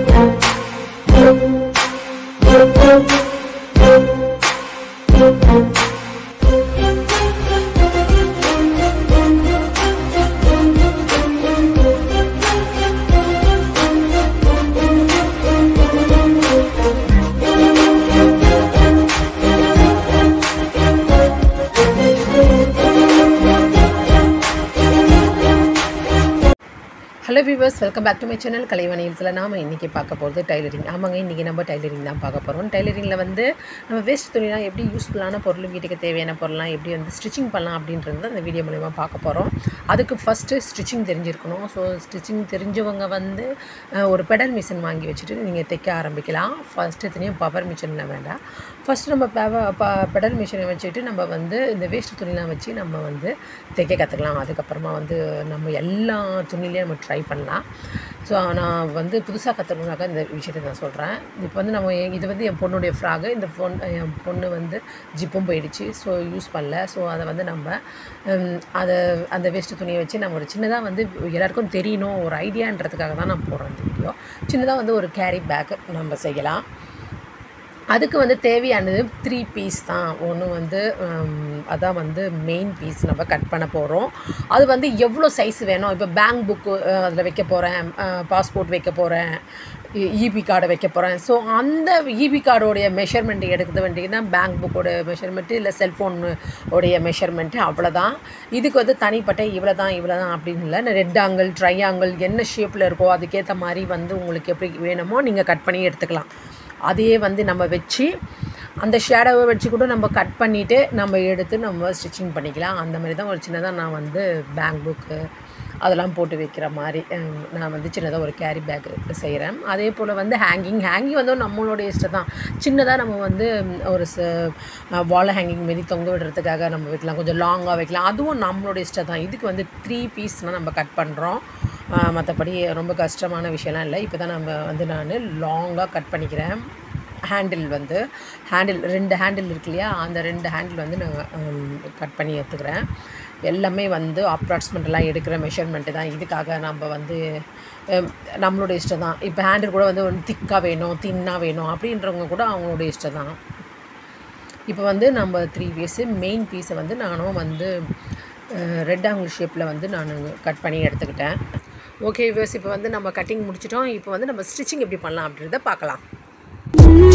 hello viewers welcome back to my channel கலைவாணியத்தில் நாம் இன்றைக்கி பார்க்க போகிறது டைலரிங் ஆமாங்க இன்றைக்கி நம்ம டைலரிங் தான் பார்க்க போகிறோம் டைலரிங்கில் வந்து நம்ம வேஸ்ட் துணிலாம் எப்படி யூஸ்ஃபுல்லான பொருள் வீட்டுக்கு தேவையான பொருள்லாம் எப்படி வந்து ஸ்டிச்சிங் பண்ணலாம் அப்படின்றது அந்த வீடியோ மூலிமா பார்க்க போகிறோம் அதுக்கு ஃபஸ்ட்டு ஸ்டிச்சிங் தெரிஞ்சிருக்கணும் ஸோ ஸ்டிச்சிங் தெரிஞ்சவங்க வந்து அஹ், ஒரு பெடல் மிஷின் வாங்கி வச்சுட்டு நீங்கள் தைக்க ஆரம்பிக்கலாம் ஃபஸ்ட்டு எத்தனையும் பவர் மிஷினில் வேண்டாம் ஃபஸ்ட் நம்ம பவ- ப பெடல் மிஷினை வச்சுட்டு நம்ம வந்து இந்த வேஸ்ட் துணிலாம் வச்சு நம்ம வந்து தைக்க கற்றுக்கலாம் அதுக்கப்புறமா வந்து நம்ம எல்லா துணிலையும் நம்ம ட்ரை பண்ணலாம் ஸோ நான் வந்து புதுசாக கற்றுக்கணுனாக்கா இந்த விஷயத்தை நான் சொல்கிறேன் இப்போ வந்து நம்ம எ- இது வந்து என் பொண்ணுடைய ஃப்ராகு இந்த பொன் என் பொண்ணு வந்து ஜிப்பும் போயிடுச்சு ஸோ யூஸ் பண்ணல ஸோ அதை வந்து நம்ம ஹம், அதை அந்த வேஸ்ட்டு துணியை வச்சு நம்ம ஒரு சின்னதாக வந்து எல்லாருக்கும் தெரியணும் ஒரு ஐடியான்றதுக்காக தான் நான் போடுறேன் இந்த வீடியோ சின்னதாக வந்து ஒரு கேரி பேக் நம்ம செய்யலாம் அதுக்கு வந்து தேவையானது த்ரீ பீஸ் தான் ஒன்று வந்து ஹம், அதான் வந்து மெயின் பீஸ் நம்ம கட் பண்ண போகிறோம் அது வந்து எவ்வளோ சைஸ் வேணும் இப்போ பேங்க் புக்கு அதில் வைக்க போகிறேன் பாஸ்போர்ட் வைக்க போகிறேன் இபி கார்டை வைக்க போகிறேன் ஸோ அந்த இபி கார்டோடைய மெஷர்மெண்ட் எடுக்க வேண்டியதுனா பேங்க் புக்கோட மெஷர்மெண்ட்டு இல்லை செல்ஃபோன் உடைய மெஷர்மெண்ட்டு அவ்வளோதான் இதுக்கு வந்து தனிப்பட்ட இவ்வளோ தான் இவ்வளோ தான் அப்படின்னு இல்லை ரெட் ஆங்கிள் ட்ரை ஆங்கிள் என்ன ஷேப்பில் இருக்கோ அதுக்கேற்ற மாதிரி வந்து உங்களுக்கு எப்படி வேணுமோ நீங்கள் கட் பண்ணி எடுத்துக்கலாம் அதையே வந்து நம்ம வச்சு அந்த ஷேடோவை வச்சு கூட நம்ம கட் பண்ணிவிட்டு நம்ம எடுத்து நம்ம ஸ்டிச்சிங் பண்ணிக்கலாம் அந்த மாதிரி தான் ஒரு சின்னதாக நான் வந்து பேங்க் புக்கு அதெல்லாம் போட்டு வைக்கிற மாதிரி ஹம், நான் வந்து சின்னதாக ஒரு கேரி பேக் செய்கிறேன் அதே போல் வந்து ஹேங்கிங் ஹேங்கிங் வந்து நம்மளுடைய இஷ்டம் தான் சின்னதாக நம்ம வந்து ம், ஒரு வால் ஹேங்கிங் மாரி தொங்க விடுறதுக்காக நம்ம வைக்கலாம் கொஞ்சம் லாங்காக வைக்கலாம் அதுவும் நம்மளுடைய இஷ்டம் தான் இதுக்கு வந்து த்ரீ பீஸ்னால் நம்ம கட் பண்ணுறோம் மற்றபடி ரொம்ப கஷ்டமான விஷயம்லாம் இல்லை இப்போ தான் நம்ம வந்து நான் லாங்காக கட் பண்ணிக்கிறேன் ஹேண்டில் வந்து ஹேண்டில் ரெண்டு ஹேண்டில் இருக்கு இல்லையா அந்த ரெண்டு ஹேண்டில் வந்து நான் கட் பண்ணி எடுத்துக்கிறேன் எல்லாமே வந்து அப்ராக்சிமெண்ட்லாம் எடுக்கிற மெஷர்மெண்ட்டு தான் இதுக்காக நம்ம வந்து ஹம், நம்மளோட இஷ்டம் தான் இப்போ ஹேண்டில் கூட வந்து திக்காக வேணும் தின்னாக வேணும் அப்படின்றவங்க கூட அவங்களோட இஷ்டம் தான் இப்போ வந்து நம்ம த்ரீ பீஸு மெயின் பீஸை வந்து நானும் வந்து ரெட் ஆங்கிள் ஷேப்பில் வந்து நான் கட் பண்ணி எடுத்துக்கிட்டேன் ஓகே விவர்ஸ் இப்போ வந்து நம்ம கட்டிங் முடிச்சிட்டோம் இப்போ வந்து நம்ம ஸ்டிச்சிங் எப்படி பண்ணலாம் அப்படின்றத பார்க்கலாம்